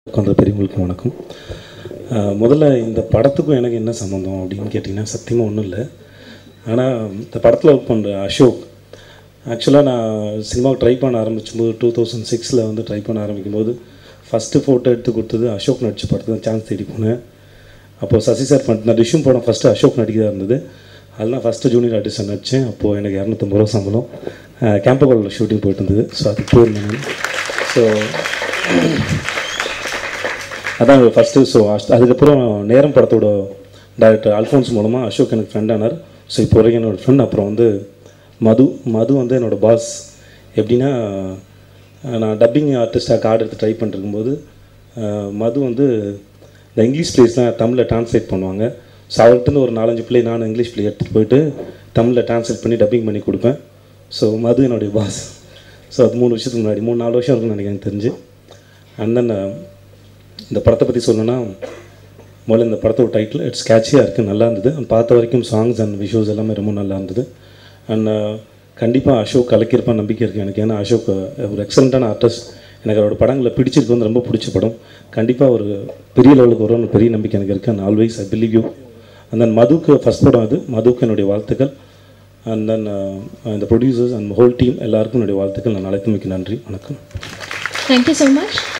உட்காந்த பெரியவங்களுக்கு வணக்கம் அஹ் முதல்ல இந்த படத்துக்கும் எனக்கு என்ன சம்மந்தம் அப்படின்னு கேட்டிங்கன்னா சத்தியமாக ஒன்றும் இல்லை ஆனால் இந்த படத்தில் ஒர்க் பண்ணுற அசோக் ஆக்சுவலாக நான் சினிமாவுக்கு ட்ரை பண்ண ஆரம்பிச்சும்போது டூ தௌசண்ட் சிக்ஸில் வந்து ட்ரை பண்ண ஆரம்பிக்கும் போது ஃபஸ்ட்டு ஃபோட்டோ எடுத்து கொடுத்தது அசோக் நடிச்ச படத்துக்கு சான்ஸ் தேடி போனேன் அப்போது சசி சார் பண்ண நான் டிஷ்யூம் படம் ஃபஸ்ட்டு அசோக் நடிக்கிறதா இருந்தது அதெல்லாம் ஃபஸ்ட்டு ஜூனியர் ஆர்டிஸ்ட் நடித்தேன் அப்போது எனக்கு இரநூத்தம்பது ரூபா சம்பளம் கேம்பகோலில் ஷூட்டிங் போயிட்டு இருந்தது ஸோ அதுக்கு போயிருந்தேன் நான் ஸோ அதான் ஃபஸ்ட்டு ஸோ அதுக்கப்புறம் நேரம் படத்தோட டைரக்டர் அல்ஃபோன்ஸ் மூலமாக அசோக் எனக்கு ஃப்ரெண்ட் ஆனார் ஸோ இப்போ வரைக்கும் என்னோட ஃப்ரெண்ட் அப்புறம் வந்து மது மது வந்து என்னோட பாஸ் எப்படின்னா அஹ், நான் டப்பிங் ஆர்டிஸ்டாக கார்டு எடுத்து ட்ரை பண்ணிருக்கும்போது அஹ், மது வந்து இந்த இங்கிலீஷ் பிளேஸ்லாம் தமிழில் ட்ரான்ஸ்லேட் பண்ணுவாங்க ஸோ அவர்கிட்ட ஒரு நாலஞ்சு பிள்ளை நான் இங்கிலீஷ் பிள்ளை எடுத்துகிட்டு போயிட்டு தமிழில் ட்ரான்ஸ்லேட் பண்ணி டப்பிங் பண்ணி கொடுப்பேன் ஸோ மது என்னுடைய பாஸ் ஸோ அது மூணு வருஷத்துக்கு முன்னாடி மூணு நாலு வருஷம் இருக்குன்னு நினைக்கிறேன் எனக்கு தெரிஞ்சு அண்ட் தென் இந்த படத்தை பற்றி சொல்லணும்னா முதல்ல இந்த படத்தோட டைட்டில் இட்ஸ் கேட்சியாக இருக்குது நல்லா இருந்தது And பார்த்த வரைக்கும் சாங்ஸ் அண்ட் விஷுவல்ஸ் எல்லாமே ரொம்ப நல்லா இருந்தது அண்ட் கண்டிப்பாக அசோக் கலக்கியிருப்பான் நம்பிக்கை இருக்குது எனக்கு ஏன்னா அசோக் அஹ், ஒரு எக்ஸலண்ட்டான ஆர்டிஸ்ட் எனக்கு அவரோட படங்களை பிடிச்சிருக்கு வந்து ரொம்ப பிடிச்ச படம் கண்டிப்பாக ஒரு பெரிய லெவலுக்கு வரும்னு பெரிய நம்பிக்கை எனக்கு இருக்குது and always I believe you and then மதுக்கு ஃபஸ்ட் படம் அது மதுக்கு என்னுடைய வாழ்த்துக்கள் அண்ட் தென் இந்த ப்ரொடியூசர்ஸ் அண்ட் ஹோல் டீம் எல்லாருக்கும் என்னுடைய வாழ்த்துக்கள் நான் அழைத்தமைக்கு நன்றி வணக்கம் Thank you so much.